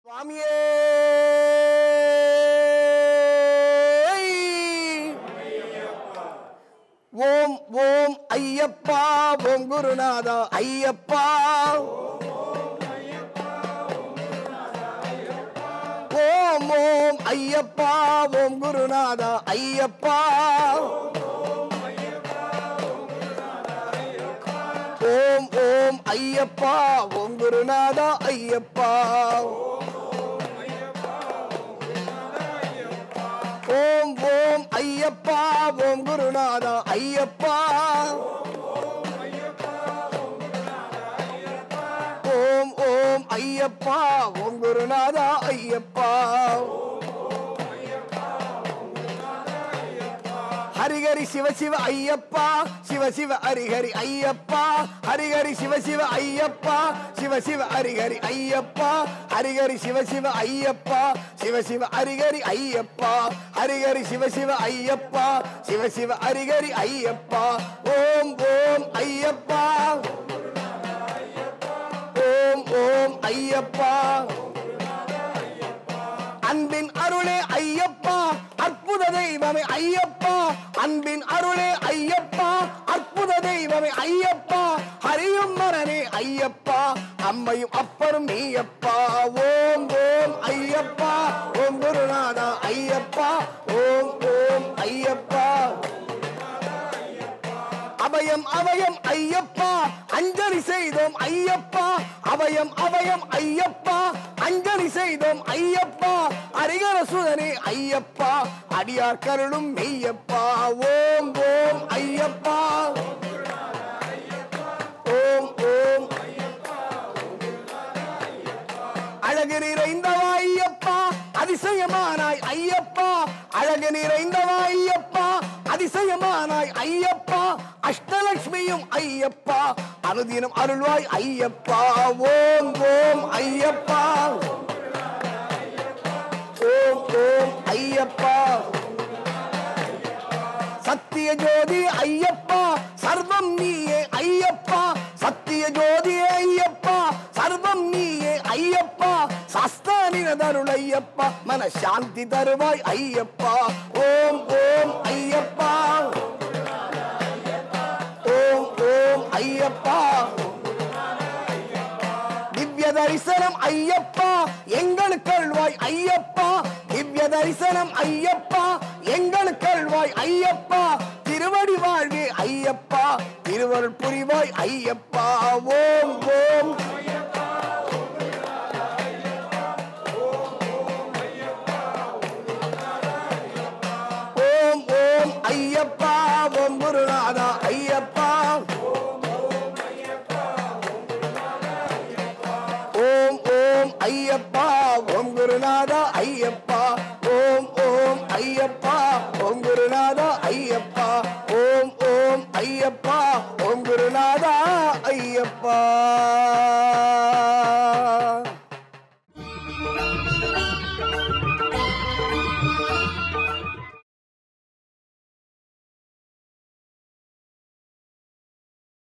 சுவாமியே ஓம் ஓம் ஐயப்பா ஓம் குருநாதா ஐயப்பா ஓம் ஓம் ஐயப்பா ஓம் குருநாதா ஐயப்பா ஓம் ஓம் ஐயப்பா ஓம் குருநாதா ஐயப்பா ஓம் ஓம் ஐயப்பா ஓம் குருநாதா ஐயப்பா ஓம் ஓம் ஐயப்பா ஓம் குருநாதா ஐயப்பா ஹரிஹரி சிவ சிவ ஐயப்பா சிவ சிவ ஹரிஹரி ஐயப்பா ஹரிஹரி சிவ சிவ ஐயப்பா சிவ சிவ ஹரிஹரி ஐயப்பா ஹரிஹரி சிவ சிவ ஐயப்பா சிவ சிவ ஹரிஹரி ஐயப்பா ஹரிஹரி சிவ சிவ ஐயப்பா சிவ சிவ ஹரிஹரி ஐயப்பா ஓம் ஓம் ஐயப்பா ஓம் ஓம் ஐயப்பா அன்பின் அருளே ஐயப்பா அற்புத தெய்வமே ஐயப்பா அன்பின் அருளே ஐயப்பா அற்புத தெய்வமே ஐயப்பா ஹரியும் மரனே ஐயப்பா அம்மையும் அப்பரும் நீயப்பா ஓம் ஓம் ஐயப்பா ஓம் குருநாதா ஐயப்பா ஓம் ஓம் ஐயப்பா அபயம் அபயம் ஐயப்பா அஞ்சலி செய்தோம் ஐயப்பா அபயம் அபயம் ஐயப்பா அஞ்சலி செய்தோம் ஐயப்பா அரிகர சுதனே ஐயப்பா அடியார் கருளும் மெய்யப்பா ஓம் ஓம் ஐயப்பா ஓம் ஓம் அழகு நிறைந்தவா ஐயப்பா அதிசயமானாய் ஐயப்பா அழகு நிறைந்தவா ஐயப்பா அதிசயமானாய் ஐயப்பா அஷ்டலட்சுமியும் ஐயப்பா அனுதினம் அருள்வாய் ஐயப்பா ஓம் ஓம் ஐயப்பா ஓம் ஓம் ஐயப்பா சத்திய ஜோதி ஐயப்பா சர்வம் நீயே ஐயப்பா சத்திய ஜோதி ஐயப்பா சர்வம் நீயே ஐயப்பா சாஸ்தானின தருள் ஐயப்பா மன சாந்தி தருவாய் ஐயப்பா ஓம் ஓம் ஐயப்பா ஓம் ஓம் ஐயப்பா திவ்ய தரிசனம் ஐயப்பா எங்களுக்கு அருள்வாய் ஐயப்பா திவ்ய தரிசனம் ஐயப்பா எங்களுக்கு அருள்வாய் ஐயப்பா திருவடி வாழ்வே ஐயப்பா திருவருள் புரிவாய் ஐயப்பா ஓம் ஓம் ஓம் ஓம் ஐயப்பா ஓம் குருநாதா ஐயப்பா ஓம் ஓம் ஐயப்பா ஓம் குருநாதா ஐயப்பா ஓம் ஓம் ஐயப்பா